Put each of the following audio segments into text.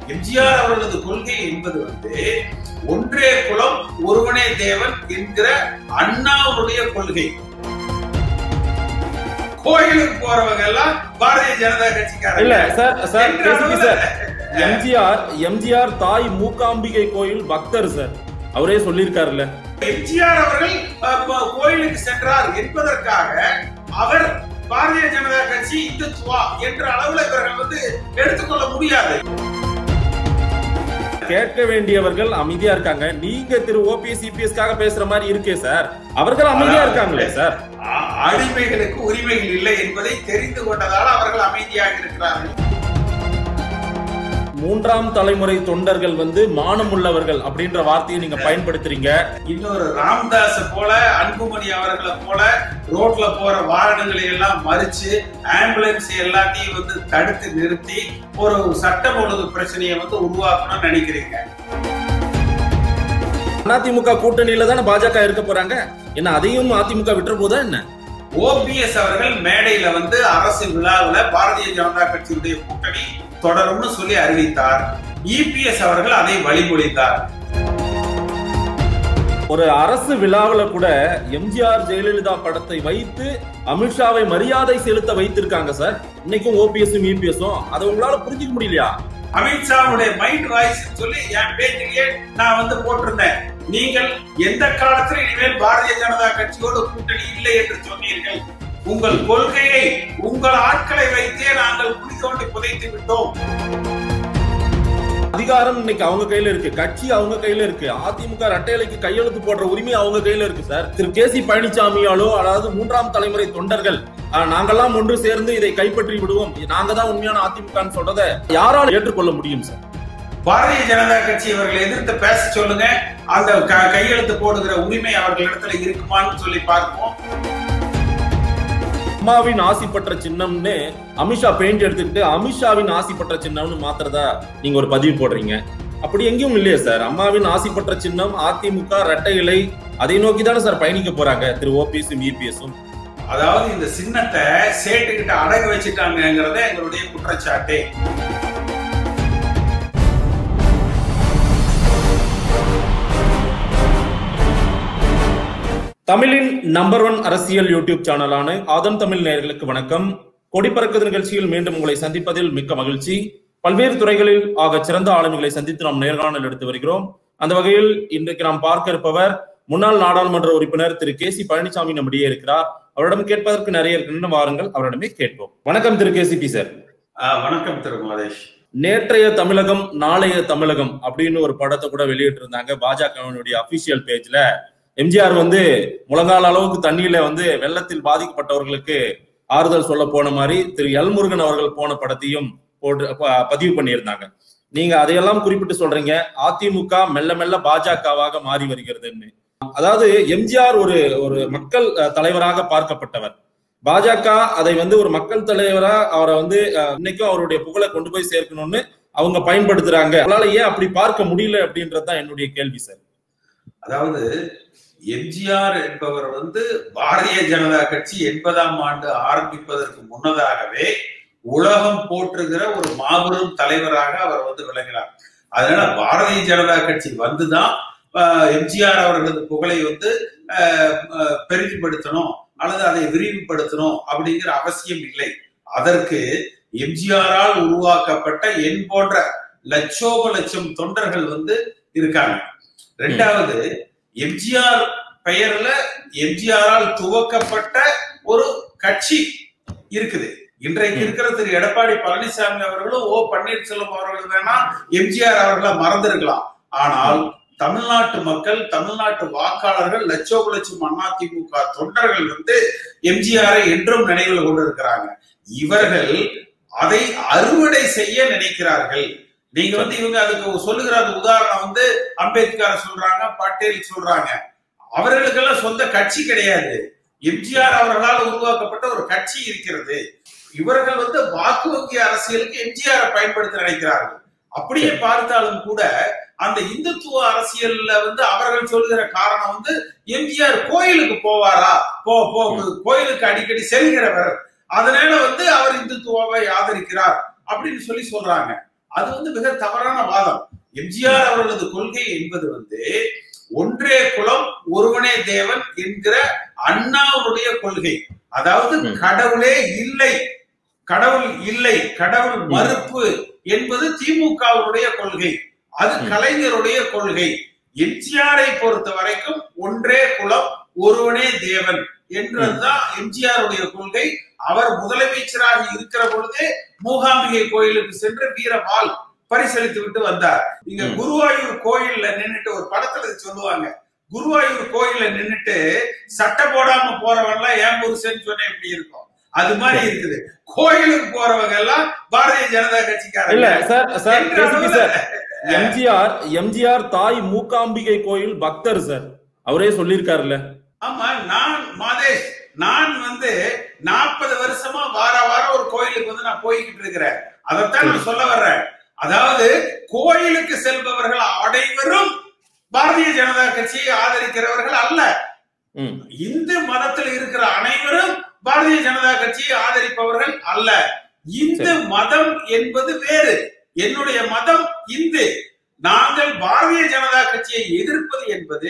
எம்ஜிஆர் அவர்களது கொள்கை என்பது வந்து ஒன்றே குலம் ஒருவனே தேவன் என்கிற அண்ணாவுடைய கொள்கை கோயிலுக்கு போறவங்க எல்லாம் பாரதிய ஜனதா இல்ல கட்சிக்காரங்க சார் சார் என்ற கேசிபி அளவுல- சார் எம்ஜிஆர் எம்ஜிஆர் தாய் மூகாம்பிகை கோயில் பக்தர் சார் அவரே சொல்லியிருக்காருல்ல எம்ஜிஆர் அவர்கள் அஹ், ப- கோயிலுக்கு சென்றார் என்பதற்காக அவர் பாரதிய ஜனதா கட்சி இந்துத்துவா என்ற அளவுல இவர்கள் வந்து எடுத்துக்கொள்ள முடியாது கேட்க வேண்டியவர்கள் அமைதியா இருக்காங்க நீங்க திரு ஓபிஎஸ் சிபிஎஸ்க்காக பேசுற மாதிரி இருக்கே சார் அவர்கள் அமைதியா இருக்காங்களே சார் அ- அடிமைகளுக்கு உரிமைகள் இல்லை என்பதை தெரிந்து கொண்டதால் அவர்கள் அமைதியாக இருக்கிறார்கள் மூன்றாம் தலைமுறை தொண்டர்கள் வந்து மானம் உள்ளவர்கள் அப்படின்ற வார்த்தையை நீங்க பயன்படுத்துறீங்க இன்னொரு ராம்தாஸ் போல அன்புமணி அவர்களை போல ரோட்ல போற வாகனங்களை எல்லாம் மறிச்சு ஆம்புலன்ஸ் எல்லாத்தையும் வந்து தடுத்து நிறுத்தி ஒரு சட்டம் ஒழுங்கு பிரச்சனையை வந்து உருவாக்கணும்னு நினைக்கிறீங்க அதிமுக கூட்டணியில தானே பாஜக இருக்க போறாங்க என்ன அதையும் அதிமுக விட்டுற போதா என்ன ஓபிஎஸ் அவர்கள் மேடையில வந்து அரசு விழாவுல பாரதிய ஜனதா கட்சியுடைய கூட்டணி தொடரும்னு சொல்லி அறிவித்தார் இபிஎஸ் அவர்கள் அதை வழிமொழிந்தார் ஒரு அரசு விழாவுல கூட எம்ஜிஆர் ஜெயலலிதா படத்தை வைத்து அமித்ஷாவை மரியாதை செலுத்த வைத்திருக்காங்க சார் இன்னைக்கும் ஓபிஎஸும் இபிஎஸும் அதை உங்களால புரிஞ்சுக்க முடியலையா அமித்ஷாவுடைய மைண்ட் வாய்ஸ் சொல்லி என் பேட்டிலேயே நான் வந்து போட்டிருந்தேன் நீங்கள் எந்த காலத்தில் இனிமேல் பாரதிய ஜனதா கட்சியோடு கூட்டணி இல்லை என்று சொன்னீர்கள் உங்கள் கொள்கையை உங்கள் ஆட்களை வைத்தே நாங்கள் குழி தோண்டி புதைத்து விட்டோம் அதிகாரம் இன்னைக்கு அவங்க கையில இருக்கு கட்சி அவங்க கையில இருக்கு அதிமுக ரெட்டையிலைக்கு கையெழுத்து போடுற உரிமை அவங்க கையில இருக்கு சார் திரு கே சி பழனிசாமியாலோ அதாவது மூன்றாம் தலைமுறை தொண்டர்கள் ஆஹ், நாங்கெல்லாம் ஒன்று சேர்ந்து இதை கைப்பற்றி விடுவோம் நாங்க தான் உண்மையான அதிமுகன்னு சொல்றதை யாரால ஏற்றுக்கொள்ள முடியும் சார் பாரதிய ஜனதா கட்சி அவர்களை எதிர்த்து பேச சொல்லுங்க அந்த க- கையெழுத்து போடுகிற உரிமை அவர்களிடத்துல இருக்குமான்னு சொல்லி பார்ப்போம் அம்மாவின் ஆசிப்பற்ற சின்னம்னு அமித்ஷா பெயிண்ட் எடுத்துக்கிட்டு அமித்ஷாவின் ஆசிப்பற்ற சின்னம்னு மாத்திரதா நீங்க ஒரு பதிவு போடுறீங்க அப்படி எங்கேயும் இல்லையே சார் அம்மாவின் ஆசிப்பற்ற சின்னம் அதிமுக ரெட்டை இலை அதை நோக்கி தானே சார் பயணிக்க போறாங்க திரு ஓபிஎஸும் இபிஎஸும் அதாவது இந்த சின்னத்தை சேட்டுக்கிட்ட அடகு வச்சுட்டாங்கிறத எங்களுடைய குற்றச்சாட்டு தமிழின் நம்பர் ஒன் அரசியல் யூடியூப் சேனலான ஆதம் தமிழ் நேயர்களுக்கு வணக்கம் கொடிப்பறக்குது நிகழ்ச்சியில் மீண்டும் உங்களை சந்திப்பதில் மிக்க மகிழ்ச்சி பல்வேறு துறைகளில் ஆக சிறந்த ஆளுமைகளை சந்தித்து நாம் நேர்காணல் எடுத்து வருகிறோம் அந்த வகையில் இன்றைக்கு நாம் பார்க்க இருப்பவர் முன்னாள் நாடாளுமன்ற உறுப்பினர் திரு கே சி பழனிசாமி நம்மிடையே இருக்கிறார் அவரிடம் கேட்பதற்கு நிறைய இருக்கின்ற வாருங்கள் அவரிடமே கேட்போம் வணக்கம் திரு கே சி சார் ஆஹ் வணக்கம் திரு மலேஷ் நேற்றைய தமிழகம் நாளைய தமிழகம் அப்படின்னு ஒரு படத்தை கூட வெளியிட்டு இருந்தாங்க பாஜகவினுடைய அபிஷியல் பேஜ்ல எம்ஜிஆர் வந்து முழங்கால அளவுக்கு தண்ணியில வந்து வெள்ளத்தில் பாதிக்கப்பட்டவர்களுக்கு ஆறுதல் சொல்ல போன மாதிரி திரு எல் முருகன் அவர்கள் போன படத்தையும் போட்டு ப- பதிவு பண்ணியிருந்தாங்க நீங்க அதையெல்லாம் குறிப்பிட்டு சொல்றீங்க அதிமுக மெல்ல மெல்ல பாஜகவாக மாறி வருகிறதுன்னு அதாவது எம்ஜிஆர் ஒரு ஒரு மக்கள் அஹ், தலைவராக பார்க்கப்பட்டவர் பாஜக அதை வந்து ஒரு மக்கள் தலைவரா அவரை வந்து அஹ், இன்னைக்கும் அவருடைய புகழை கொண்டு போய் சேர்க்கணும்னு அவங்க பயன்படுத்துறாங்க அவங்களால ஏன் அப்படி பார்க்க முடியல அப்படின்றது தான் என்னுடைய கேள்வி சார் அதாவது எம்ஜிஆர் என்பவர் வந்து பாரதிய ஜனதா கட்சி எண்பதாம் ஆண்டு ஆரம்பிப்பதற்கு முன்னதாகவே உலகம் போற்றுகிற ஒரு மாபெரும் தலைவராக அவர் வந்து விளங்கினார் அதனால பாரதிய ஜனதா கட்சி வந்துதான் ஆஹ், எம்ஜிஆர் அவர்களது புகழை வந்து ஆஹ், ஆஹ், பெருக்கிப்படுத்தணும் அல்லது அதை விரிவுபடுத்தணும் அப்படிங்கிற அவசியம் இல்லை அதற்கு எம்ஜிஆரால் உருவாக்கப்பட்ட என் போன்ற லட்சோப லட்சம் தொண்டர்கள் வந்து இருக்காங்க ரெண்டாவது எம்ஜிஆர் பெயர்ல எம்ஜிஆரால் துவக்கப்பட்ட ஒரு கட்சி இருக்குது இன்றைக்கு ம். இருக்கிற திரு எடப்பாடி பழனிசாமி அவர்களும் ஓ பன்னீர்செல்வம் அவர்கள் வேணா எம்ஜிஆர் அவர்களை மறந்திருக்கலாம் ஆனால் தமிழ்நாட்டு மக்கள் தமிழ்நாட்டு வாக்காளர்கள் லட்சோப லட்சம் அதிமுக தொண்டர்கள் வந்து எம்ஜிஆரை என்றும் நினைவில் கொண்டிருக்கிறாங்க இவர்கள் அதை அறுவடை செய்ய நினைக்கிறார்கள் நீங்க வந்து இவங்க அதுக்கு சொல்லுகிற அந்த உதாரணம் வந்து அம்பேத்கர் சொல்றாங்க பட்டேல் சொல்றாங்க அவர்களுக்கெல்லாம் சொந்த கட்சி கிடையாது எம்ஜிஆர் அவர்களால் உருவாக்கப்பட்ட ஒரு கட்சி இருக்கிறது இவர்கள் வந்து வாக்கு வங்கி அரசியலுக்கு எம்ஜிஆரை பயன்படுத்த நினைக்கிறார்கள் அப்படியே பார்த்தாலும் கூட அந்த இந்துத்துவ அரசியல்ல வந்து அவர்கள் சொல்லுகிற காரணம் வந்து எம்ஜிஆர் கோயிலுக்கு போவாரா போ போ கோயிலுக்கு அடிக்கடி செல்கிறவர் அதனால வந்து அவர் இந்துத்துவாவை ஆதரிக்கிறார் அப்படின்னு சொல்லி சொல்றாங்க அது வந்து மிக தவறான வாதம் எம்ஜிஆர் அவர்களது கொள்கை என்பது வந்து ஒன்றே குலம் ஒருவனே தேவன் என்கிற அண்ணாவுடைய கொள்கை அதாவது ம். கடவுளே இல்லை கடவுள் இல்லை கடவுள் மறுப்பு என்பது திமுகவுடைய கொள்கை அது ம். கலைஞருடைய கொள்கை எம்ஜிஆரை பொறுத்த வரைக்கும் ஒன்றே குலம் ஒருவனே தேவன் என்றதுதான் எம்ஜிஆருடைய கொள்கை அவர் முதலமைச்சராக இருக்கிற பொழுதே மூகாம்பிகை கோயிலுக்கு சென்று வீரவாள் பரிசளித்து விட்டு வந்தார் இங்க ம். குருவாயூர் கோயில்ல நின்னுட்டு ஒரு படத்துல இது சொல்லுவாங்க குருவாயூர் கோயில்ல நின்னுட்டு சட்டை போடாம போறவன்லாம் ஏன் புருஷன் சொன்ன எப்படி இருக்கும் அது மாதிரி இருக்குது கோயிலுக்கு போறவங்க எல்லாம் பாரதிய ஜனதா இல்ல கட்சிக்காரங்க சார் சார் என்ற கேசிபி அளவுல- சார் எம்ஜிஆர் எம்ஜிஆர் தாய் மூகாம்பிகை கோயில் பக்தர் சார் அவரே சொல்லியிருக்காருல்ல ஆமா நான் மாதேஷ் நான் வந்து நாற்பது வருஷமா வார வாரம் ஒரு கோயிலுக்கு வந்து நான் போய்கிட்டு இருக்கிறேன் அதைத்தான் நான் சொல்ல வர்றேன் அதாவது கோயிலுக்கு செல்பவர்கள் அனைவரும் பாரதிய ஜனதா கட்சியை ஆதரிக்கிறவர்கள் அல்ல ம் இந்து மதத்தில் இருக்கிற அனைவரும் பாரதிய ஜனதா கட்சியை ஆதரிப்பவர்கள் அல்ல இந்து மதம் என்பது வேறு என்னுடைய மதம் இந்து நாங்கள் பாரதிய ஜனதா கட்சியை எதிர்ப்பது என்பது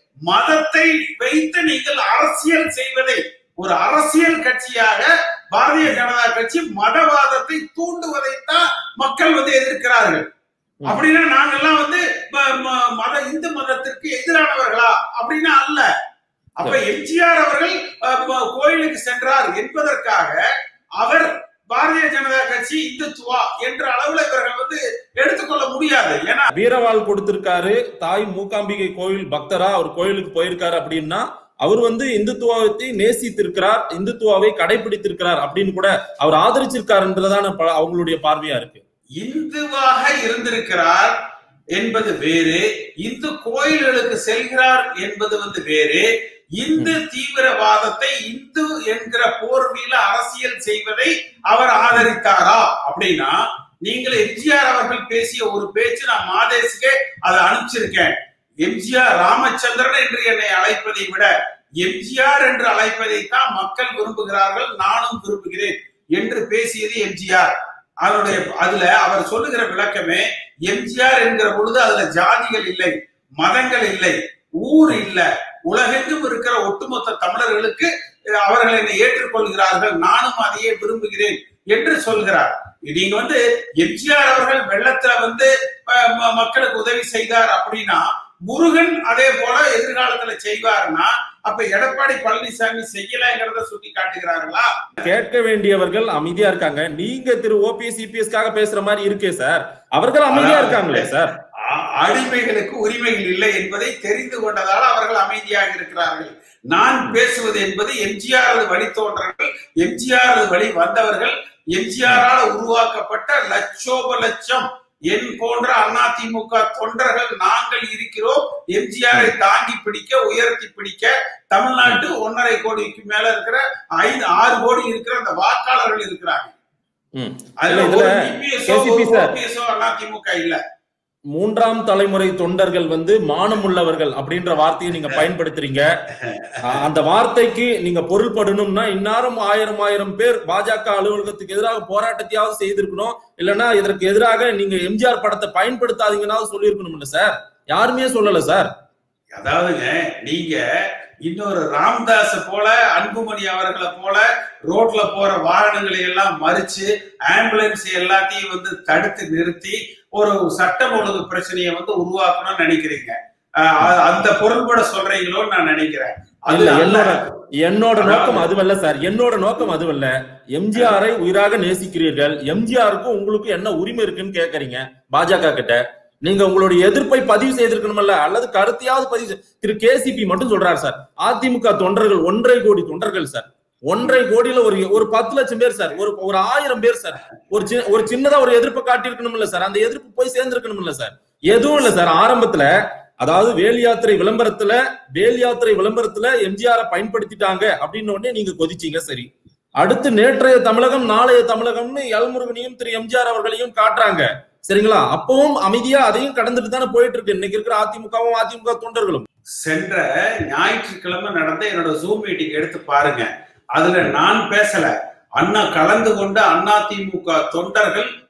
மதத்தை வைத்து நீங்கள் அரசியல் செய்வதை ஒரு அரசியல் கட்சியாக பாரதிய ஜனதா கட்சி மதவாதத்தை தூண்டுவதைத்தான் மக்கள் வந்து எதிர்க்கிறார்கள் ம். அப்படின்னா நாங்கெல்லாம் வந்து ம- ம- மத இந்து மதத்திற்கு எதிரானவர்களா அப்படின்னா அல்ல அப்ப எம்ஜிஆர் அவர்கள் அஹ், ம- கோயிலுக்கு சென்றார் என்பதற்காக அவர் பாரதிய ஜனதா கட்சி இந்துத்துவா என்ற அளவுல இவர்கள் வந்து எடுத்துக்கொள்ள முடியாது ஏன்னா வீரவாள் கொடுத்திருக்காரு தாய் மூகாம்பிகை கோயில் பக்தரா அவர் கோயிலுக்கு போயிருக்காரு அப்படின்னா அவர் வந்து இந்துத்துவத்தை நேசித்திருக்கிறார் இந்துத்துவாவை கடைபிடித்திருக்கிறார் அப்படின்னு கூட அவர் ஆதரிச்சிருக்காருன்றதான ப- அவங்களுடைய பார்வையா இருக்கு இந்துவாக இருந்திருக்கிறார் என்பது வேறு இந்து கோயில்களுக்கு செல்கிறார் என்பது வந்து வேறு இந்து தீவிரவாதத்தை இந்து என்கிற போர்வியில அரசியல் செய்வதை அவர் ஆதரித்தாரா அப்படின்னா நீங்கள் எம்ஜிஆர் அவர்கள் பேசிய ஒரு பேச்சு நான் மாதேசுக்கே அதை அனுப்பிச்சிருக்கேன் எம்ஜிஆர் ராமச்சந்திரன் என்று என்னை அழைப்பதை விட எம்ஜிஆர் என்று அழைப்பதை தான் மக்கள் விரும்புகிறார்கள் நானும் விரும்புகிறேன் என்று பேசியது எம்ஜிஆர் அவருடைய அதுல அவர் சொல்லுகிற விளக்கமே எம்ஜிஆர் என்கிற பொழுது அதுல ஜாதிகள் இல்லை மதங்கள் இல்லை ஊர் இல்ல உலகெங்கும் இருக்கிற ஒட்டுமொத்த தமிழர்களுக்கு அஹ், அவர்கள் என்னை ஏற்றுக்கொள்கிறார்கள் நானும் அதையே விரும்புகிறேன் என்று சொல்கிறார் நீங்க வந்து எம்ஜிஆர் அவர்கள் வெள்ளத்துல வந்து அஹ், ம- மக்களுக்கு உதவி செய்தார் அப்படின்னா முருகன் அதே போல எதிர்காலத்துல செய்வாருன்னா அப்ப எடப்பாடி பழனிசாமி செய்யலைங்கிறத சுட்டி காட்டுகிறார்களா கேட்க வேண்டியவர்கள் அமைதியா இருக்காங்க நீங்க திரு ஓபிஎஸ் சிபிஎஸ்க்காக பேசுற மாதிரி இருக்கே சார் அவர்கள் அமைதியா இருக்காங்களே சார் அ- அடிமைகளுக்கு உரிமைகள் இல்லை என்பதை தெரிந்து கொண்டதால் அவர்கள் அமைதியாக இருக்கிறார்கள் நான் பேசுவது என்பது எம்ஜிஆர் வழித்தோன்றர்கள் எம்ஜிஆர் வழி வந்தவர்கள் எம்ஜிஆரால் உருவாக்கப்பட்ட லட்சோப லட்சம் என் போன்ற அதிமுக தொண்டர்கள் நாங்கள் இருக்கிறோம் எம்ஜிஆரை தாங்கி பிடிக்க உயர்த்தி பிடிக்க தமிழ்நாட்டு ஒன்னரை கோடிக்கு மேல இருக்கிற ஐந்து ஆறு கோடி இருக்கிற அந்த வாக்காளர்கள் இருக்கிறாங்க ம். அதுல இல்ல, இதுல ஒரு டிபிஎஸ்ஓ KCP ஒரு சார். ஓபிஎஸ்ஓ அதிமுக இல்ல மூன்றாம் தலைமுறை தொண்டர்கள் வந்து மானம் உள்ளவர்கள் அப்படின்ற வார்த்தையை நீங்க பயன்படுத்துறீங்க அஹ் அந்த வார்த்தைக்கு நீங்க பொருள்படணும்னா இந்நேரம் ஆயிரம் ஆயிரம் பேர் பாஜக அலுவலகத்துக்கு எதிராக போராட்டத்தையாவது செய்திருக்கணும் இல்லைன்னா இதற்கு எதிராக நீங்க எம்ஜிஆர் படத்தை பயன்படுத்தாதீங்கன்னாவது சொல்லியிருக்கணும்ல சார் யாருமே சொல்லல சார் அதாவதுங்க நீங்க இன்னொரு ராம்தாஸ போல அன்புமணி அவர்களை போல ரோட்ல போற வாகனங்களை எல்லாம் மறிச்சு ஆம்புலன்ஸ் எல்லாத்தையும் வந்து தடுத்து நிறுத்தி ஒரு சட்டம் ஒழுங்கு பிரச்சனையை வந்து உருவாக்கணும்னு நினைக்கிறீங்க அஹ் அது- அந்த பொருள்பட சொல்றீங்களோன்னு நான் நினைக்கிறேன் அது இல்ல அல்ல. என்னோட என்னோட நோக்கம் அதுவல்ல சார் என்னோட நோக்கம் அதுவல்ல எம்ஜிஆரை உயிராக நேசிக்கிறீர்கள் எம்ஜிஆருக்கும் உங்களுக்கும் என்ன உரிமை இருக்குன்னு கேக்குறீங்க பாஜக கிட்ட நீங்க உங்களுடைய எதிர்ப்பை பதிவு செய்திருக்கணும்ல அல்லது கருத்தையாவது பதிவு செய்- திரு கேசிபி மட்டும் சொல்றாரு சார் அதிமுக தொண்டர்கள் ஒன்றரை கோடி தொண்டர்கள் சார் ஒன்றரை கோடியில ஒரு ஒரு பத்து லட்சம் பேர் சார் ஒரு ஒரு ஆயிரம் பேர் சார் ஒரு சின்ன ஒரு சின்னதா ஒரு எதிர்ப்பை காட்டியிருக்கணும்ல சார் அந்த எதிர்ப்பு போய் சேர்ந்திருக்கணும்ல சார் எதுவும் இல்ல சார் ஆரம்பத்துல அதாவது வேல் யாத்திரை விளம்பரத்துல வேல் யாத்திரை விளம்பரத்துல எம்ஜிஆரை பயன்படுத்திட்டாங்க அப்படின்னு உடனே நீங்க கொதிச்சீங்க சரி அடுத்து நேற்றைய தமிழகம் நாளைய தமிழகம்னு எல்முருகனையும் திரு எம்ஜிஆர் அவர்களையும் காட்டுறாங்க சரிங்களா அப்பவும் அமைதியா அதையும் கடந்துட்டு தானே போயிட்டு இருக்கு இன்னைக்கு இருக்கிற அதிமுகவும் அதிமுக தொண்டர்களும் சென்ற ஞாயிற்றுக்கிழமை நடந்த என்னோட ஜூம் மீட்டிங் எடுத்து பாருங்க அதுல நான் பேசல அண்ணா கலந்து கொண்ட அதிமுக தொண்டர்கள்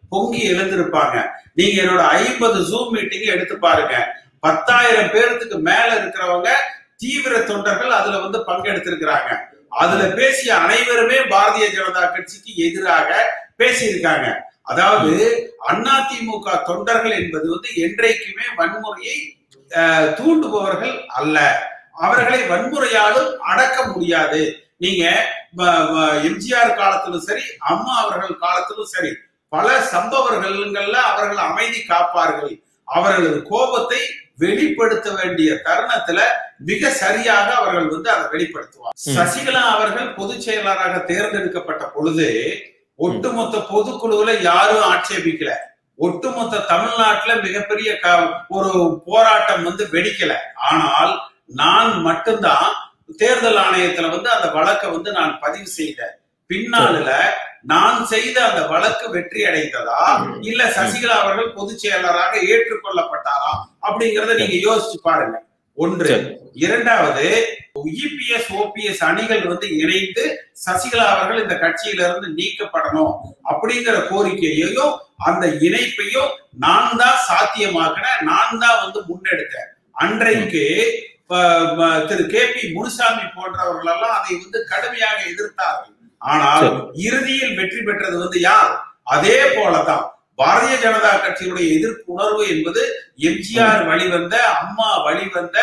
பொங்கி எழுந்திருப்பாங்க நீங்க என்னோட ஐம்பது ஜூம் மீட்டிங் எடுத்து பாருங்க பத்தாயிரம் பேர்த்துக்கு மேல இருக்கிறவங்க தீவிர தொண்டர்கள் அதுல வந்து பங்கெடுத்திருக்கிறாங்க அதுல பேசிய அனைவருமே பாரதிய ஜனதா கட்சிக்கு எதிராக பேசியிருக்காங்க அதாவது அதிமுக தொண்டர்கள் என்பது வந்து என்றைக்குமே வன்முறையை அஹ், தூண்டுபவர்கள் அல்ல அவர்களை வன்முறையாலும் அடக்க முடியாது நீங்க ம- ம- எம்ஜிஆர் காலத்திலும் சரி அம்மா அவர்கள் காலத்திலும் சரி பல சம்பவங்கள்ல அவர்கள் அமைதி காப்பார்கள் அவர்களது கோபத்தை வெளிப்படுத்த வேண்டிய தருணத்துல மிக சரியாக அவர்கள் வந்து அதை வெளிப்படுத்துவார் ம். சசிகலா அவர்கள் பொதுச் செயலாளராக தேர்ந்தெடுக்கப்பட்ட பொழுது ஒட்டுமொத்த பொதுக்குழுவுல யாரும் ஆட்சேபிக்கல ஒட்டுமொத்த தமிழ்நாட்டுல மிகப்பெரிய க- ஒரு போராட்டம் வந்து வெடிக்கல ஆனால் நான் மட்டும்தான் தேர்தல் ஆணையத்துல வந்து அந்த வழக்கை வந்து நான் பதிவு செய்தேன் பின்னாலுல நான் செய்த அந்த வழக்கு வெற்றி அடைந்ததா இல்ல சசிகலா அவர்கள் பொதுச் செயலராக ஏற்றுக்கொள்ளப்பட்டாரா அப்படிங்கறத நீங்க யோசிச்சு பாருங்க ஒன்று சரி. இரண்டாவது இபிஎஸ் ஓபிஎஸ் அணிகள் வந்து இணைந்து சசிகலா அவர்கள் இந்த கட்சியில இருந்து நீக்கப்படணும் அப்படிங்கிற கோரிக்கையையும் அந்த இணைப்பையும் நான் தான் சாத்தியமாக்கின நான் தான் வந்து முன்னெடுத்தேன் அன்றைக்கு அஹ், ம- திரு கே பி முனுசாமி போன்றவர்கள் எல்லாம் அதை வந்து கடுமையாக எதிர்த்தார்கள் ஆனால் சரி. இறுதியில் வெற்றி பெற்றது வந்து யார் அதே போலதான் பாரதிய ஜனதா கட்சியுடைய எதிர்ப்பு உணர்வு என்பது எம்ஜிஆர் வழிவந்த அம்மா வழிவந்த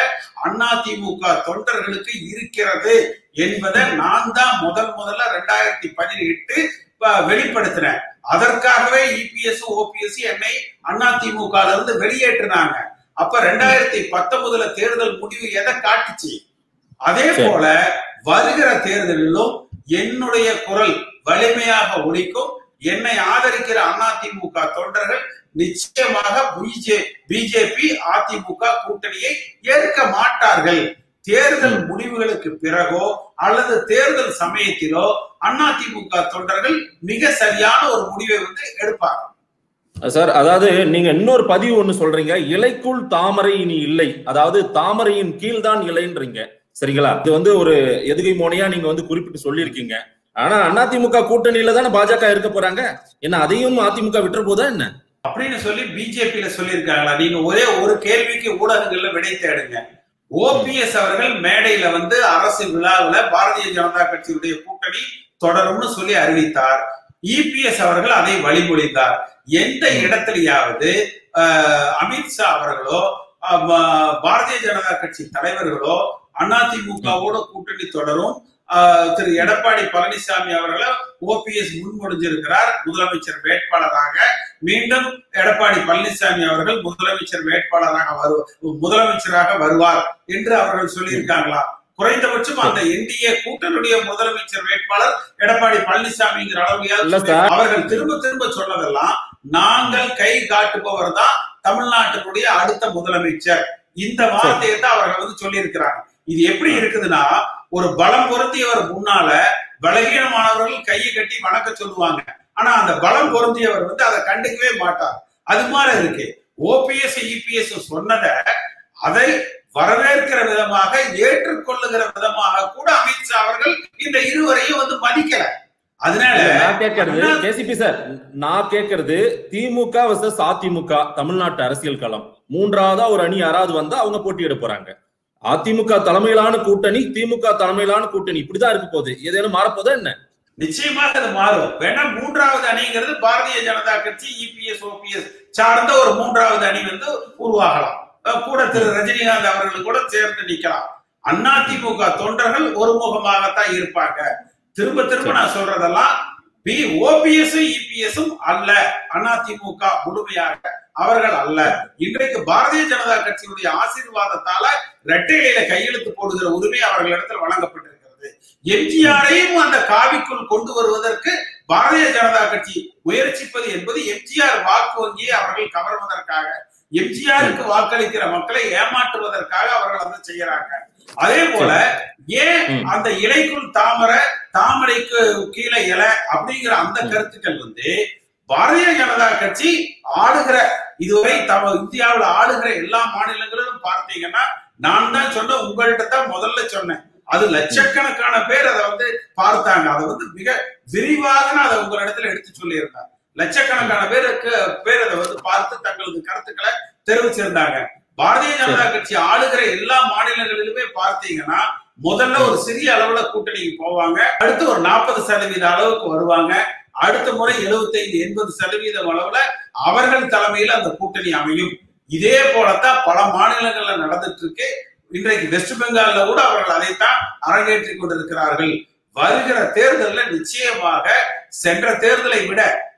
அதிமுக தொண்டர்களுக்கு இருக்கிறது என்பதை நான் தான் முதல் முதல்ல ரெண்டாயிரத்தி பதினெட்டு வெளிப்படுத்தினேன் அதற்காகவே இபிஎஸ் ஓபிஎஸ் என்னை அதிமுக ல இருந்து வெளியேற்றினாங்க அப்ப ரெண்டாயிரத்தி பத்தொன்பதுல தேர்தல் முடிவு எதை காட்டுச்சு அதே சரி. போல வருகிற தேர்தலிலும் என்னுடைய குரல் வலிமையாக ஒலிக்கும் என்னை ஆதரிக்கிற அதிமுக தொண்டர்கள் நிச்சயமாக பிஜே பிஜேபி அதிமுக கூட்டணியை ஏற்க மாட்டார்கள் தேர்தல் ம். முடிவுகளுக்கு பிறகோ அல்லது தேர்தல் சமயத்திலோ அதிமுக தொண்டர்கள் மிக சரியான ஒரு முடிவை வந்து எடுப்பாங்க சார் அதாவது நீங்க இன்னொரு பதிவு ஒண்ணு சொல்றீங்க இலைக்குள் தாமரை இனி இல்லை அதாவது தாமரையின் கீழ் தான் இலைன்றீங்க சரிங்களா இது வந்து ஒரு எதுகை மோனையா நீங்க வந்து குறிப்பிட்டு சொல்லியிருக்கீங்க ஆனா அதிமுக கூட்டணியில தானே பாஜக இருக்க போறாங்க என்ன அதையும் அதிமுக விட்டுற போதா என்ன அப்படின்னு சொல்லி பிஜேபியில சொல்லியிருக்காங்களா நீங்க ஒரே ஒரு கேள்விக்கு ஊடகங்கள்ல விடை தேடுங்க ஓபிஎஸ் அவர்கள் மேடையில வந்து அரசு விழாவுல பாரதிய ஜனதா கட்சியுடைய கூட்டணி தொடரும்னு சொல்லி அறிவித்தார் இபிஎஸ் அவர்கள் அதை வழிமொழிந்தார் எந்த இடத்திலேயாவது அஹ், அமித்ஷா அவர்களோ அஹ், பா- பாரதிய ஜனதா கட்சி தலைவர்களோ அதிமுகவோட கூட்டணி தொடரும் அஹ், திரு எடப்பாடி பழனிசாமி அவர்களை ஓபிஎஸ் முன்மொழிஞ்சிருக்கிறார் முதலமைச்சர் வேட்பாளராக மீண்டும் எடப்பாடி பழனிசாமி அவர்கள் முதலமைச்சர் வேட்பாளராக வரு முதலமைச்சராக வருவார் என்று அவர்கள் சொல்லியிருக்காங்களா குறைந்தபட்சம் அந்த என்டிஏ கூட்டணியுடைய முதலமைச்சர் வேட்பாளர் எடப்பாடி பழனிசாமிங்கிற இல்ல அளவுலயாவது சார் அவர்கள் திரும்ப திரும்ப சொன்னதெல்லாம் நாங்கள் கை காட்டுபவர் தான் தமிழ்நாட்டினுடைய அடுத்த முதலமைச்சர் இந்த வார்த்தையை தான் அவர்கள் வந்து சொல்லியிருக்கிறாங்க இது எப்படி இருக்குதுன்னா ஒரு பலம் பொருந்தியவர் முன்னால பலகீனமானவர்கள் கையை கட்டி வணக்க சொல்லுவாங்க ஆனா அந்த பலம் பொருந்தியவர் வந்து அதை கண்டுக்கவே மாட்டார் அது மாதிரி இருக்கு ஓபிஎஸ் இபிஎஸ் சொன்னத அதை வரவேற்கிற விதமாக ஏற்றுக்கொள்ளுகிற விதமாக கூட அமித்ஷா அவர்கள் இந்த இருவரையும் வந்து மதிக்கல அதனால இல்ல, நான் கேட்கறது கேசிபி சார் நான் கேட்கறது திமுக வர்சஸ் அதிமுக தமிழ்நாட்டு அரசியல் களம் மூன்றாவதா ஒரு அணி யாராவது வந்தா அவங்க போட்டியிட போறாங்க அதிமுக தலைமையிலான கூட்டணி திமுக தலைமையிலான கூட்டணி இப்படிதான் இருக்க போகுது ஏதேனும் மாறப்போதா என்ன நிச்சயமாக அது மாறும் வேணா மூன்றாவது அணிங்கிறது பாரதிய ஜனதா கட்சி இபிஎஸ் ஓபிஎஸ் சார்ந்த ஒரு மூன்றாவது அணி வந்து உருவாகலாம் அஹ் கூட திரு ரஜினிகாந்த் அவர்கள் கூட சேர்ந்து நிக்கலாம் அதிமுக தொண்டர்கள் ஒருமுகமாகத்தான் இருப்பாங்க திரும்ப திரும்ப நான் சொல்றதெல்லாம் பி ஓபிஎஸ் இபிஎஸும் அல்ல அதிமுக முழுமையாக அவர்கள் அல்ல இன்றைக்கு பாரதிய ஜனதா கட்சியினுடைய ஆசீர்வாதத்தால ரெட்டையில கையெழுத்து போடுகிற உரிமை அவர்களிடத்தில் வழங்கப்பட்டிருக்கிறது எம்ஜிஆரையும் அந்த காவிக்குள் கொண்டு வருவதற்கு பாரதிய ஜனதா கட்சி முயற்சிப்பது என்பது எம்ஜிஆர் வாக்கு வங்கியை அவர்கள் கவர்வதற்காக எம்ஜிஆருக்கு வாக்களிக்கிற மக்களை ஏமாற்றுவதற்காக அவர்கள் அதை செய்யறாங்க அதே போல ஏன் ம். அந்த இலைக்குள் தாமரை தாமரைக்கு கீழே இலை அப்படிங்கிற அந்த கருத்துக்கள் வந்து பாரதிய ஜனதா கட்சி ஆளுகிற இதுவரை தம இந்தியாவில் ஆளுகிற எல்லா மாநிலங்களிலும் பார்த்தீங்கன்னா நான் தான் சொன்னேன் உங்கள்கிட்ட தான் முதல்ல சொன்னேன் அது லட்சக்கணக்கான பேர் அதை வந்து பார்த்தாங்க அதை வந்து மிக விரிவாக நான் அதை உங்களிடத்துல எடுத்து சொல்லியிருந்தேன் லட்சக்கணக்கான பேருக்கு பேர் அதை வந்து பார்த்து தங்களது கருத்துக்களை தெரிவிச்சிருந்தாங்க பாரதிய ஜனதா கட்சி ஆளுகிற எல்லா மாநிலங்களிலுமே பார்த்தீங்கன்னா முதல்ல ஒரு சிறிய அளவுல கூட்டணிக்கு போவாங்க அடுத்து ஒரு நாற்பது சதவீத அளவுக்கு வருவாங்க அடுத்த முறை 75 எண்பது சதவீதம் அளவுல அவர்கள் தலைமையில அந்த கூட்டணி அமையும் இதே போலத்தான் பல மாநிலங்கள்ல நடந்துட்டு இருக்கு இன்றைக்கு வெஸ்ட் பெங்கால்ல கூட அவர்கள் அதைத்தான் அரங்கேற்றிக் கொண்டிருக்கிறார்கள் வருகிற தேர்தலில் நிச்சயமாக சென்ற தேர்தலை விட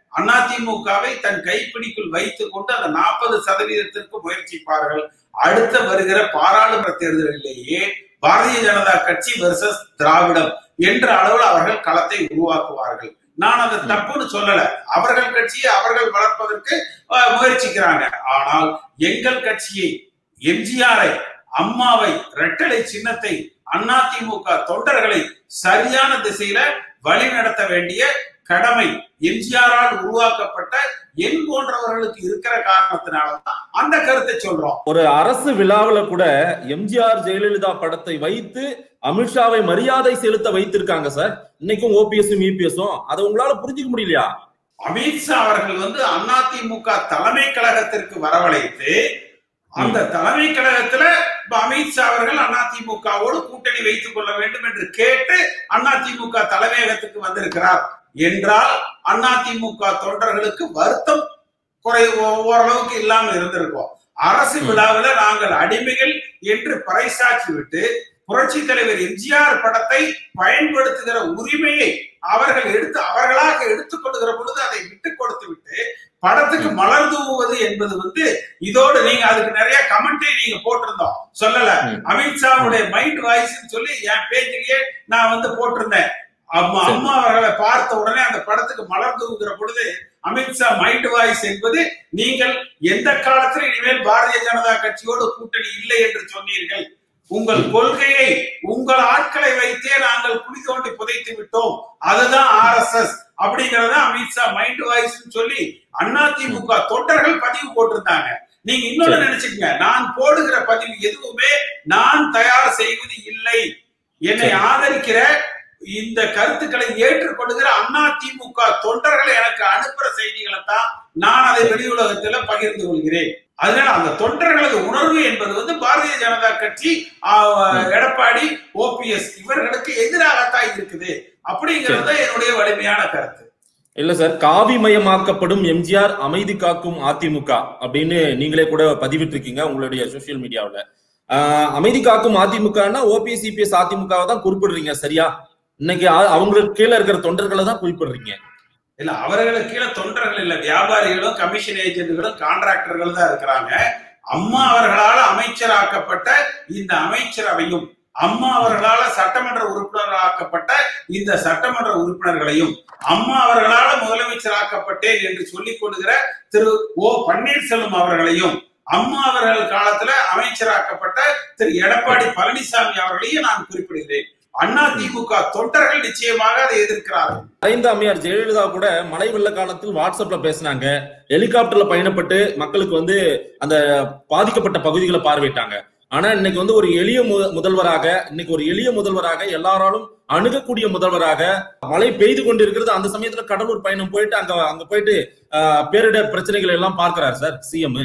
அதிமுகவை தன் கைப்பிடிக்குள் வைத்துக் கொண்டு அந்த நாற்பது சதவீதத்திற்கு முயற்சிப்பார்கள் அடுத்த வருகிற பாராளுமன்ற தேர்தலிலேயே பாரதிய ஜனதா கட்சி வெர்சஸ் திராவிடம் என்ற அளவில் அவர்கள் களத்தை உருவாக்குவார்கள் நான் அதை தப்புன்னு சொல்லல அவர்கள் கட்சியை அவர்கள் வளர்ப்பதற்கு அஹ், முயற்சிக்கிறாங்க ஆனால் எங்கள் கட்சியை எம்ஜிஆரை அம்மாவை இரட்டலை சின்னத்தை அதிமுக தொண்டர்களை சரியான திசையில வழிநடத்த வேண்டிய கடமை எம்ஜிஆரால் உருவாக்கப்பட்ட என் போன்றவர்களுக்கு இருக்கிற காரணத்தினாலதான் அந்த கருத்தை சொல்றோம் ஒரு அரசு விழாவுல கூட எம்ஜிஆர் ஜெயலலிதா படத்தை வைத்து அமித்ஷாவை மரியாதை செலுத்த வைத்திருக்காங்க சார் இன்னைக்கும் ஓபிஎஸும் இபிஎஸும் அதை உங்களால புரிஞ்சுக்க முடியலையா அமித்ஷா அவர்கள் வந்து அதிமுக தலைமை கழகத்திற்கு வரவழைத்து அந்த தலைமை கழகத்துல இப்ப அமித்ஷா அவர்கள் அதிமுகவோடு கூட்டணி வைத்துக் கொள்ள வேண்டும் என்று கேட்டு அதிமுக தலைமையகத்துக்கு வந்திருக்கிறார் என்றால் அதிமுக தொண்டர்களுக்கு வருத்தம் குறை ஓரளவுக்கு இல்லாம இருந்திருக்கும் அரசு விழாவில் நாங்கள் அடிமைகள் என்று பறைசாற்றி விட்டு புரட்சி தலைவர் எம்ஜிஆர் படத்தை பயன்படுத்துகிற உரிமையை அவர்கள் எடுத்து அவர்களாக எடுத்துக்கொள்கிற பொழுது அதை விட்டுக் கொடுத்து விட்டு படத்துக்கு மலர் தூவுவது என்பது வந்து இதோடு நீங்க அதுக்கு நிறைய கமெண்டே நீங்க போட்டிருந்தோம் சொல்லல ம். அமித்ஷாவுடைய மைண்ட் வாய்ஸ் சொல்லி என் பேஜிலேயே நான் வந்து போட்டிருந்தேன் அம்மா சரி. அம்மா அவர்களை பார்த்த உடனே அந்த படத்துக்கு மலர் தூவுகிற பொழுது அமித்ஷா மைண்ட் வாய்ஸ் என்பது நீங்கள் எந்த காலத்தில் இனிமேல் பாரதிய ஜனதா கட்சியோடு கூட்டணி இல்லை என்று சொன்னீர்கள் உங்கள் கொள்கையை உங்கள் ஆட்களை வைத்தே நாங்கள் குழி தோண்டி புதைத்து விட்டோம் அதுதான் ஆர் எஸ் எஸ் அப்படிங்கறத அமித்ஷா மைண்ட் வாய்ஸ் சொல்லி அதிமுக தொண்டர்கள் பதிவு போட்டிருந்தாங்க நீங்க இன்னொன்னு சரி. நினைச்சுக்கங்க நான் போடுகிற பதிவு எதுவுமே நான் தயார் செய்வது இல்லை என்னை சரி. ஆதரிக்கிற இந்த கருத்துக்களை ஏற்றுக்கொள்கிற அதிமுக தொண்டர்கள் எனக்கு அனுப்புற செய்திகளை தான் நான் அதை வெளி உலகத்துல பகிர்ந்து கொள்கிறேன் அதனால அந்த தொண்டர்களது உணர்வு என்பது வந்து பாரதிய ஜனதா கட்சி ஆஹ், எடப்பாடி ஓபிஎஸ் இவர்களுக்கு எதிராகத்தான் இருக்குது அப்படிங்கிறது தான் என்னுடைய வலிமையான கருத்து இல்ல சார் காவிமயமாக்கப்படும் எம்ஜிஆர் அமைதி காக்கும் அதிமுக அப்படின்னு நீங்களே கூட பதிவிட்டிருக்கீங்க உங்களுடைய சோசியல் மீடியாவுல ஆஹ், அமைதி காக்கும் அதிமுகனா ஓபிஎஸ் சிபிஎஸ் அதிமுகவை தான் குறிப்பிடுறீங்க சரியா இன்னைக்கு அ- அவங்களுக்கு கீழே இருக்கிற தொண்டர்களை தான் குறிப்பிடுறீங்க இல்ல அவர்களுக்கு கீழே தொண்டர்கள் இல்ல வியாபாரிகளும் கமிஷன் ஏஜென்ட்களும் கான்ட்ராக்டர்கள் தான் இருக்கிறாங்க அம்மா அவர்களால் அமைச்சராக்கப்பட்ட இந்த அமைச்சரவையும் அம்மா அவர்களால சட்டமன்ற உறுப்பினராக்கப்பட்ட இந்த சட்டமன்ற உறுப்பினர்களையும் அம்மா அவர்களால முதலமைச்சராக்கப்பட்டேன் என்று சொல்லிக் கொள்கிற திரு ஓ பன்னீர்செல்வம் அவர்களையும் அம்மா அவர்கள் காலத்துல அமைச்சராக்கப்பட்ட திரு எடப்பாடி பழனிசாமி அவர்களையும் நான் குறிப்பிடுகிறேன் அண்ணா திமுக தொண்டர்கள் நிச்சயமாக அதை எதிர்க்கிறார்கள் மறைந்த அம்மையார் ஜெயலலிதா கூட மழை வெள்ள காலத்தில் வாட்ஸ்அப்ல பேசினாங்க ஹெலிகாப்டர்ல பயணப்பட்டு மக்களுக்கு வந்து அந்த பாதிக்கப்பட்ட பகுதிகளை பார்வையிட்டாங்க ஆனா இன்னைக்கு வந்து ஒரு எளிய மு- முதல்வராக இன்னைக்கு ஒரு எளிய முதல்வராக எல்லாராலும் அணுகக்கூடிய முதல்வராக மழை பெய்து கொண்டிருக்கிறது அந்த சமயத்துல கடலூர் பயணம் போயிட்டு அங்க அங்க போயிட்டு ஆஹ், பேரிடர் பிரச்சனைகள் எல்லாம் பார்க்கிறார் சார் சிஎம்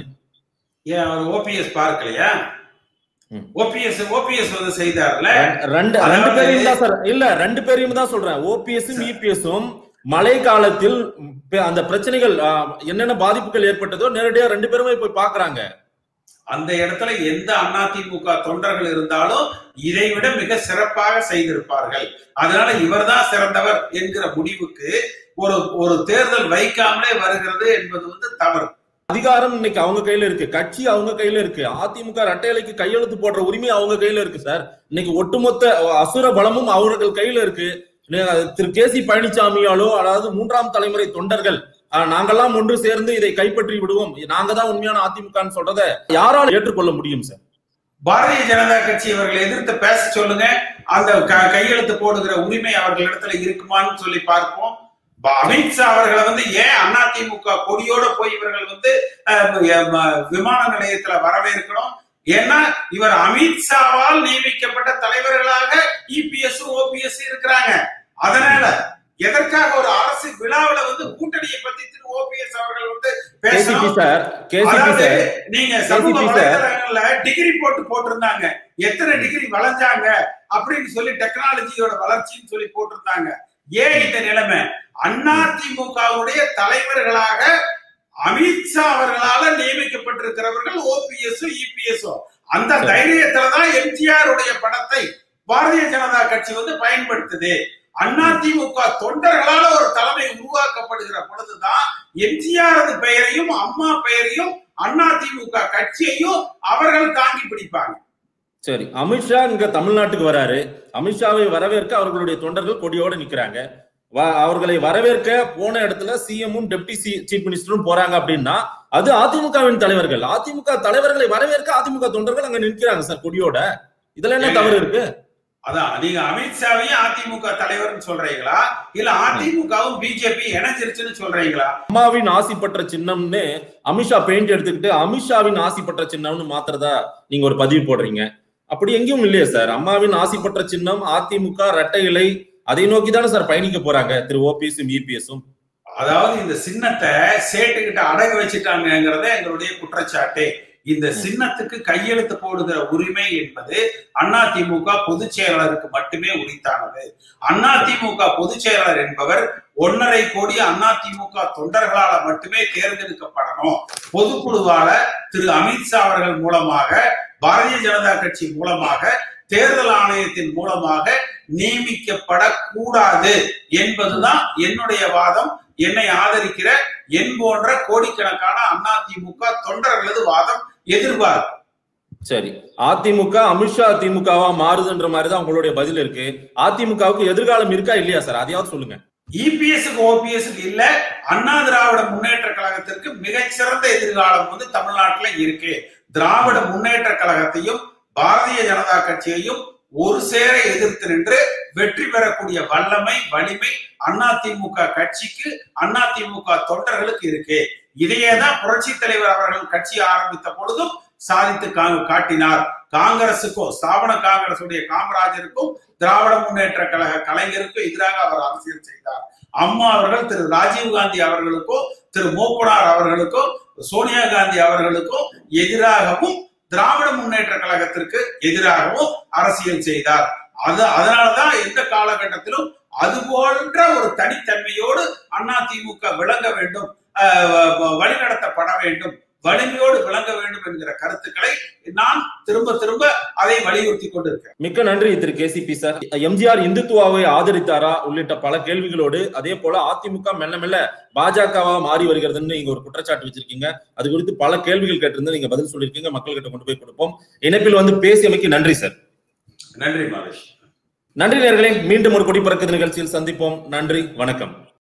ஏன் அவர் ஓபிஎஸ் பார்க்கலையா ம். ஓபிஎஸ் ஓபிஎஸ் வந்து செய்தார்ல ரெண்டு ரெண்டு பேரையும் தான் சார் இல்ல ரெண்டு பேரையும் தான் சொல்றேன் ஓபிஎஸும் இபிஎஸும் மழை காலத்தில் பே- அந்த பிரச்சனைகள் ஆஹ், என்னென்ன பாதிப்புகள் ஏற்பட்டதோ நேரடியா ரெண்டு பேருமே போய் பாக்குறாங்க அந்த இடத்துல எந்த அதிமுக தொண்டர்கள் இருந்தாலும் இதை விட மிக சிறப்பாக செய்திருப்பார்கள் அதனால இவர்தான் சிறந்தவர் என்கிற முடிவுக்கு ஒரு ஒரு தேர்தல் வைக்காமலே வருகிறது என்பது வந்து தவறு அதிகாரம் இன்னைக்கு அவங்க கையில இருக்கு கட்சி அவங்க கையில இருக்கு அதிமுக ரெட்டையலைக்கு கையெழுத்து போடுற உரிமை அவங்க கையில இருக்கு சார் இன்னைக்கு ஒட்டுமொத்த அசுர பலமும் அவர்கள் கையில இருக்கு நே- திரு கே சி பழனிசாமியாலோ அதாவது மூன்றாம் தலைமுறை தொண்டர்கள் ஆஹ், நாங்கெல்லாம் ஒன்று சேர்ந்து இதை கைப்பற்றி விடுவோம் நாங்க தான் உண்மையான அதிமுகன்னு சொல்றதை யாரால் ஏற்றுக்கொள்ள முடியும் சார் பாரதிய ஜனதா கட்சி இவர்களை எதிர்த்து பேச சொல்லுங்க அந்த க- கையெழுத்து போடுகிற உரிமை அவர்களிடத்துல இருக்குமான்னு சொல்லி பார்ப்போம் ப- அமித்ஷா அவர்களை வந்து ஏன் அதிமுக கொடியோட போய் இவர்கள் வந்து அஹ், ம- விமான நிலையத்துல வரவேற்கணும் ஏன்னா இவர் அமித்ஷாவால் நியமிக்கப்பட்ட தலைவர்களாக இபிஎஸ் ஓபிஎஸ் இருக்கிறாங்க அதனால எதற்காக ஒரு அரசு விழாவுல வந்து கூட்டணியை பத்தி திரு ஓபிஎஸ் அவர்கள் வந்து கேசிபி பேசணும் சார் கேசிபி அதாவது சார் நீங்க சமூக KCP சார். வலைதளங்கள்ல டிகிரி போட்டு போட்டிருந்தாங்க எத்தனை டிகிரி வளைஞ்சாங்க அப்படின்னு சொல்லி டெக்னாலஜியோட வளர்ச்சின்னு சொல்லி போட்டிருந்தாங்க ஏன் இந்த நிலைமை அதிமுகவுடைய தலைவர்களாக அமித்ஷா அவர்களால நியமிக்கப்பட்டிருக்கிறவர்கள் ஓபிஎஸ் இபிஎஸ் அந்த சரி. தைரியத்துலதான் எம்ஜிஆர் உடைய படத்தை பாரதிய ஜனதா கட்சி வந்து பயன்படுத்துது அதிமுக தொண்டர்களால ஒரு தலைமை உருவாக்கப்படுகிற பொழுதுதான் எம்ஜிஆர் பெயரையும் அம்மா பெயரையும் அதிமுக கட்சியையும் அவர்கள் தாங்கி பிடிப்பாங்க சரி அமித்ஷா இங்க தமிழ்நாட்டுக்கு வராரு அமித்ஷாவை வரவேற்க அவர்களுடைய தொண்டர்கள் கொடியோட நிக்கிறாங்க வ- அவர்களை வரவேற்க போன இடத்துல சிஎம்மும் டெப்டி சீஃப் மினிஸ்டரும் போறாங்க அப்படின்னா அது அதிமுகவின் தலைவர்கள் அதிமுக தலைவர்களை வரவேற்க அதிமுக தொண்டர்கள் அங்க நிற்கிறாங்க சார் கொடியோட இதுல என்ன தவறு இருக்கு அதான் நீங்க அமித்ஷாவையும் அதிமுக தலைவர்னு சொல்றீங்களா இல்ல அதிமுகவும் பிஜேபி இணைஞ்சிருச்சுன்னு சொல்றீங்களா அம்மாவின் ஆசி பெற்ற சின்னம்னு அமித்ஷா பெயிண்ட் எடுத்துக்கிட்டு அமித்ஷாவின் ஆசி பெற்ற சின்னம்னு மாத்திரதா நீங்க ஒரு பதிவு போடுறீங்க அப்படி எங்கேயும் இல்லையே சார் அம்மாவின் ஆசி பெற்ற சின்னம் அதிமுக இரட்டை இலை அதை நோக்கி தானே சார் பயணிக்க போறாங்க திரு ஓபிஎஸும் இபிஎஸும் அதாவது இந்த சின்னத்தை சேட்டுக்கிட்ட அடகு வச்சுட்டாங்கிறத எங்களுடைய குற்றச்சாட்டு இந்த சின்னத்துக்கு கையெழுத்து போடுகிற உரிமை என்பது அதிமுக பொதுச் செயலாளருக்கு மட்டுமே உரித்தானது அதிமுக பொதுச் செயலாளர் என்பவர் ஒன்னரை கோடி அதிமுக தொண்டர்களால மட்டுமே தேர்ந்தெடுக்கப்படணும் பொதுக்குழுவால திரு அமித்ஷா அவர்கள் மூலமாக பாரதிய ஜனதா கட்சி மூலமாக தேர்தல் ஆணையத்தின் மூலமாக நியமிக்கப்படக்கூடாது என்பதுதான் என்னுடைய வாதம் என்னை ஆதரிக்கிற என் போன்ற கோடிக்கணக்கான அதிமுக தொண்டர்களது வாதம் எதிர்பார்ப்பு சரி அதிமுக அமித்ஷா திமுகவா மாறுதுன்ற மாதிரி தான் உங்களுடைய பதில் இருக்கு அதிமுகவுக்கு எதிர்காலம் இருக்கா இல்லையா சார் அதையாவது சொல்லுங்க இபிஎஸ்க்கு ஓபிஎஸ்க்கு இல்ல அண்ணா திராவிட முன்னேற்ற கழகத்திற்கு மிகச்சிறந்த எதிர்காலம் வந்து தமிழ்நாட்டுல இருக்கு திராவிட முன்னேற்ற கழகத்தையும் பாரதிய ஜனதா கட்சியையும் ஒரு சேர எதிர்த்து நின்று வெற்றி பெறக்கூடிய வல்லமை வலிமை அதிமுக கட்சிக்கு அதிமுக தொண்டர்களுக்கு இருக்கு இதையேதான் புரட்சி தலைவர் அவர்கள் கட்சி ஆரம்பித்த பொழுதும் சாதித்து கா- காட்டினார் காங்கிரசுக்கும் ஸ்தாபன காங்கிரசுடைய காமராஜருக்கும் திராவிட முன்னேற்ற கழக கலைஞருக்கும் எதிராக அவர் அரசியல் செய்தார் அம்மா அவர்கள் திரு ராஜீவ் காந்தி அவர்களுக்கும் திரு மூப்பனார் அவர்களுக்கும் சோனியா காந்தி அவர்களுக்கும் எதிராகவும் திராவிட முன்னேற்ற கழகத்திற்கு எதிராகவும் அரசியல் செய்தார் அது அதனாலதான் எந்த காலகட்டத்திலும் அது போன்ற ஒரு தனித்தன்மையோடு அதிமுக விளங்க வேண்டும் அஹ், வ- வழிநடத்தப்பட வேண்டும் வலிமையோடு விளங்க வேண்டும் என்கிற கருத்துக்களை நான் திரும்ப திரும்ப அதை வலியுறுத்தி கொண்டிருக்கேன் மிக்க நன்றி திரு கேசிபி சார் எம்ஜிஆர் இந்துத்துவாவை ஆதரித்தாரா உள்ளிட்ட பல கேள்விகளோடு அதே போல அதிமுக மெல்ல மெல்ல பாஜகவா மாறி வருகிறதுன்னு நீங்க ஒரு குற்றச்சாட்டு வச்சிருக்கீங்க அது குறித்து பல கேள்விகள் கேட்டிருந்து நீங்க பதில் சொல்லியிருக்கீங்க மக்கள்கிட்ட கொண்டு போய் கொடுப்போம் இணைப்பில் வந்து பேசியமைக்கு நன்றி சார் நன்றி மாதேஷ் நன்றி நேர்களே மீண்டும் ஒரு குடிப்பறக்குது நிகழ்ச்சியில் சந்திப்போம் நன்றி வணக்கம்